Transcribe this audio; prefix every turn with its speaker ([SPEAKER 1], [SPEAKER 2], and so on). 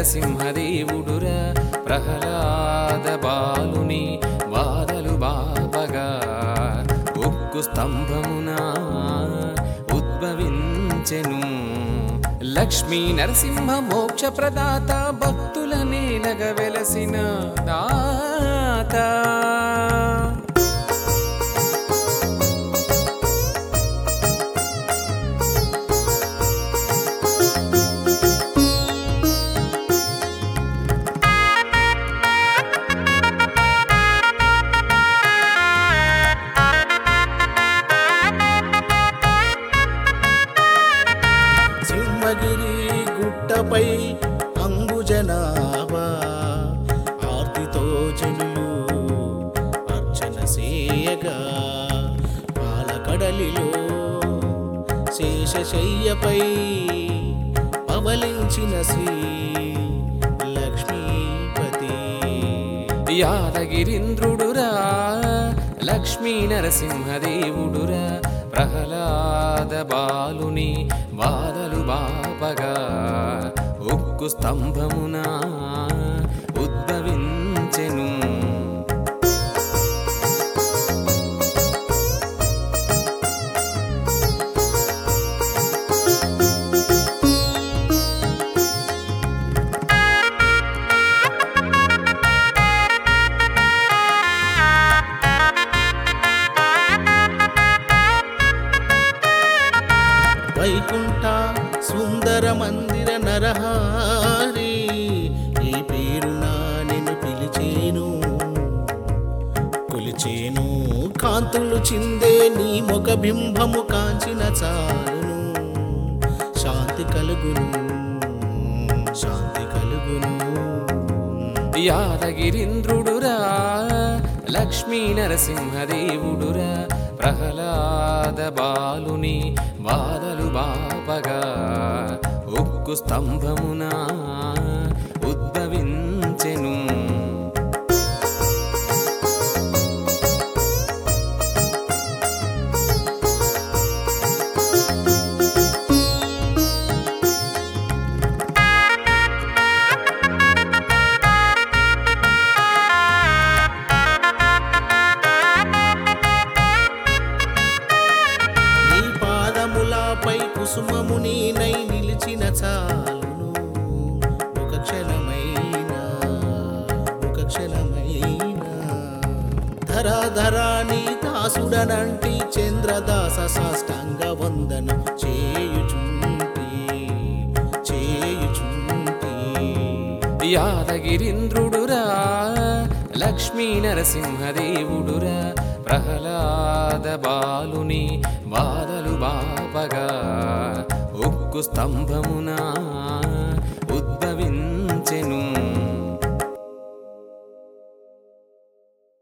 [SPEAKER 1] నరసింహదేవుడురా ప్రహ్లాద బాలుని వాదలు బాపగా ఉక్కు స్తంభమున ఉద్భవించెను లక్ష్మీ నరసింహ మోక్ష ప్రదాత భక్తుల నేలగ వెలసిన దాత
[SPEAKER 2] సింహగిరి గుట్టపై అంబుజనాభా ఆర్తితో జనులు అర్చన సేయగా పాలకడలిలో శేషశయ్యపై పవలించిన శ్రీ లక్ష్మీపతి
[SPEAKER 1] యాదగిరింద్రుడురా లక్ష్మీ నరసింహదేవుడురా ప్రహ్లాద బాలుని వాదలు బాపగా ఉక్కు స్తంభమున ఉద్భవించెను
[SPEAKER 2] వైకుంఠ సుందర మందిర నరహారి ఈ పేరున నేను పిలిచేను కొలిచేను కాంతులు చిందే నీ ముఖ బింబము కాంచిన చాలును శాంతి కలుగును శాంతి కలుగును
[SPEAKER 1] యాదగిరింద్రుడురా లక్ష్మీ నరసింహదేవుడురా ప్రహ్లాద బాలుని వాదలు బాపగా ఉక్కు స్తంభమున ఉద్భవించెను
[SPEAKER 2] నీ పాదములపై కుసుమముని నై నిలిచిన చాలును ఒక క్షణమైన ఒక క్షణమైన ధరా ధరా నీ దాసుడనంటి చంద్రదాస సాష్టాంగ వందనం చేయుచుంటి చేయుచుంటి
[SPEAKER 1] యాదగిరింద్రుడురా లక్ష్మీ నరసింహదేవుడురా ప్రహ్లాద బాలుని వాదలు బాపగా ఉక్కు స్తంభమున ఉద్భవించెను